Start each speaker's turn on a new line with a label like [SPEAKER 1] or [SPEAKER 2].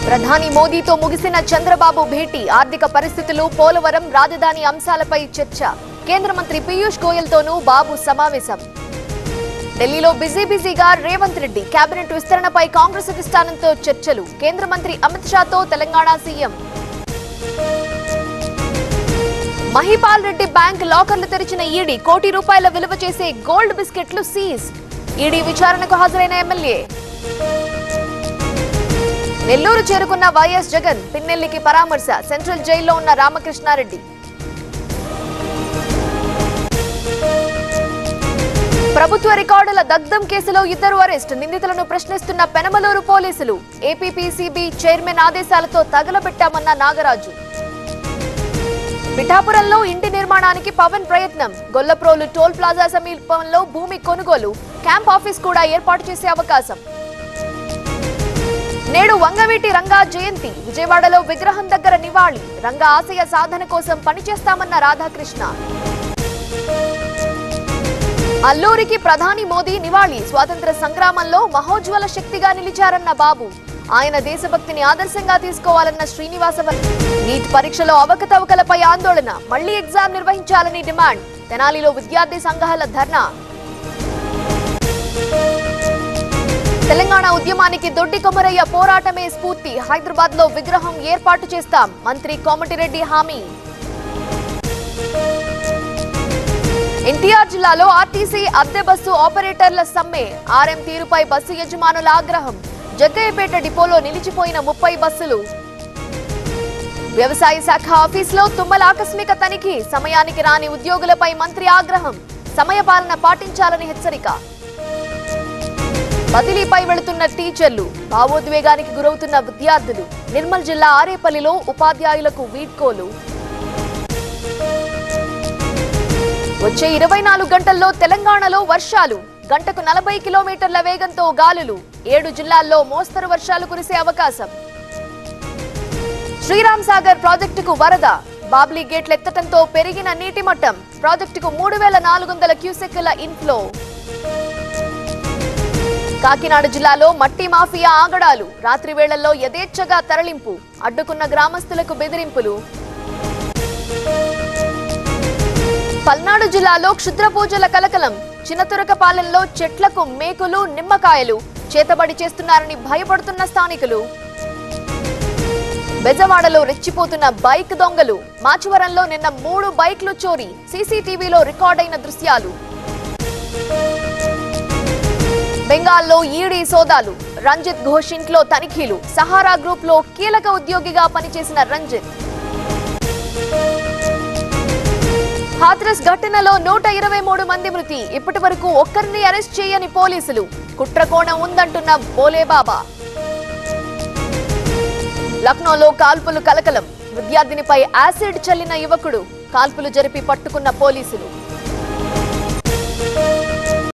[SPEAKER 1] ప్రధాని మోదీతో ముగిసిన చంద్రబాబు భేటీ ఆర్థిక పరిస్థితులు పోలవరం రాజధాని అంశాలపై చర్చ కేంద్ర మంత్రి పీయూష్ గోయల్తోనూ బాబు సమావేశం ఢిల్లీలో బిజీ బిజీగా రేవంత్ రెడ్డి కేబినెట్ విస్తరణపై కాంగ్రెస్ అధిష్టానంతో చర్చలు కేంద్ర మంత్రి అమిత్ షాతో తెలంగాణ సీఎం మహిపాల్ రెడ్డి బ్యాంక్ లాకర్లు తెరిచిన ఈడీ కోటి రూపాయల విలువ చేసే గోల్డ్ బిస్కెట్లు సీజ్ ఈడీ విచారణకు హాజరైన ఎమ్మెల్యే నెల్లూరు చేరుకున్న వైఎస్ జగన్ పిన్నెల్లికి పరామర్శ సెంట్రల్ జైల్లో ఉన్న రామకృష్ణారెడ్డి ప్రభుత్వ రికార్డుల దగ్ధం కేసులో ఇద్దరు అరెస్ట్ నిందితులను ప్రశ్నిస్తున్న పెనమలూరు పోలీసులు ఏపీపీసీబీ చైర్మన్ ఆదేశాలతో తగలబెట్టామన్న నాగరాజు పిఠాపురంలో ఇంటి నిర్మాణానికి పవన్ ప్రయత్నం గొల్లప్రోలు టోల్ ప్లాజా సమీపంలో భూమి కొనుగోలు క్యాంప్ ఆఫీస్ కూడా ఏర్పాటు చేసే అవకాశం నేడు వంగవీటి రంగా జయంతి విజయవాడలో విగ్రహం దగ్గర నివాళి రంగా ఆశయ సాధన కోసం పనిచేస్తామన్న రాధాకృష్ణ అల్లూరికి ప్రధాని మోదీ నివాళి స్వాతంత్ర సంగ్రామంలో మహోజ్వల శక్తిగా నిలిచారన్న బాబు ఆయన దేశభక్తిని ఆదర్శంగా తీసుకోవాలన్న శ్రీనివాసవర్ నీట్ పరీక్షలో అవకతవకలపై ఆందోళన మళ్లీ ఎగ్జామ్ నిర్వహించాలని డిమాండ్ తెనాలిలో విద్యార్థి సంఘాల ధర్నా తెలంగాణ ఉద్యమానికి దొడ్డి కొమరయ్య పోరాటమే స్ఫూర్తి హైదరాబాద్ లో విగ్రహం ఏర్పాటు చేస్తాం మంత్రి కోమటిరెడ్డి హామీ ఎన్టీఆర్ జిల్లాలో ఆర్టీసీ అద్దె బస్సు ఆపరేటర్ల సమ్మె ఆర్ఎం తీరుపై బస్సు యజమానుల ఆగ్రహం జగ్గయ్యపేట డిపోలో నిలిచిపోయిన ముప్పై బస్సులు వ్యవసాయ శాఖ ఆఫీసులో తుమ్మల ఆకస్మిక తనిఖీ సమయానికి రాని ఉద్యోగులపై మంత్రి ఆగ్రహం సమయపాలన పాటించాలని హెచ్చరిక బదిలీపై వెళుతున్న టీచర్లు భావోద్వేగానికి గురవుతున్న విద్యార్థులు నిర్మల్ జిల్లా ఆరేపల్లిలో ఉపాధ్యాయులకు వీడ్కోలు వచ్చే ఇరవై నాలుగు గంటల్లో తెలంగాణలో వర్షాలు గంటకు నలభై కిలోమీటర్ల వేగంతో గాలులు ఏడు జిల్లాల్లో మోస్తరు వర్షాలు కురిసే అవకాశం శ్రీరామ్ సాగర్ ప్రాజెక్టుకు వరద బాబ్లీ గేట్లు ఎత్తటంతో పెరిగిన నీటి మట్టం ప్రాజెక్టుకు మూడు వేల నాలుగు వందల క్యూసెక్కుల ఇన్ఫ్లో కాకినాడ జిల్లాలో మట్టి మాఫియా ఆగడాలు రాత్రి వేళల్లో యథేచ్ఛగా తరలింపు అడ్డుకున్న గ్రామస్తులకు బెదిరింపులు పల్నాడు జిల్లాలో క్షుద్ర పూజల కలకలం చిన్నతురకపాలెంలో చెట్లకు మేకులు నిమ్మకాయలు చేతబడి చేస్తున్నారని భయపడుతున్న స్థానికులు బెజవాడలో రెచ్చిపోతున్న బైక్ దొంగలు మాచవరంలో నిన్న మూడు బైక్లు చోరీ సీసీటీవీలో రికార్డైన దృశ్యాలు బెంగాల్లో ఈడీ సోదాలు రంజిత్ ఘోష్ ఇంట్లో తనిఖీలు సహారా గ్రూప్ లో కీలక ఉద్యోగిగా పనిచేసిన రంజిత్ హాథ్రస్ ఘటనలో నూట ఇరవై మూడు మంది మృతి ఇప్పటి వరకు ఒక్కరిని అరెస్ట్ చేయని పోలీసులు కుట్రకోణం ఉందంటున్న బోలేబాబా లక్నోలో కాల్పులు కలకలం విద్యార్థినిపై యాసిడ్ చల్లిన యువకుడు కాల్పులు జరిపి పట్టుకున్న పోలీసులు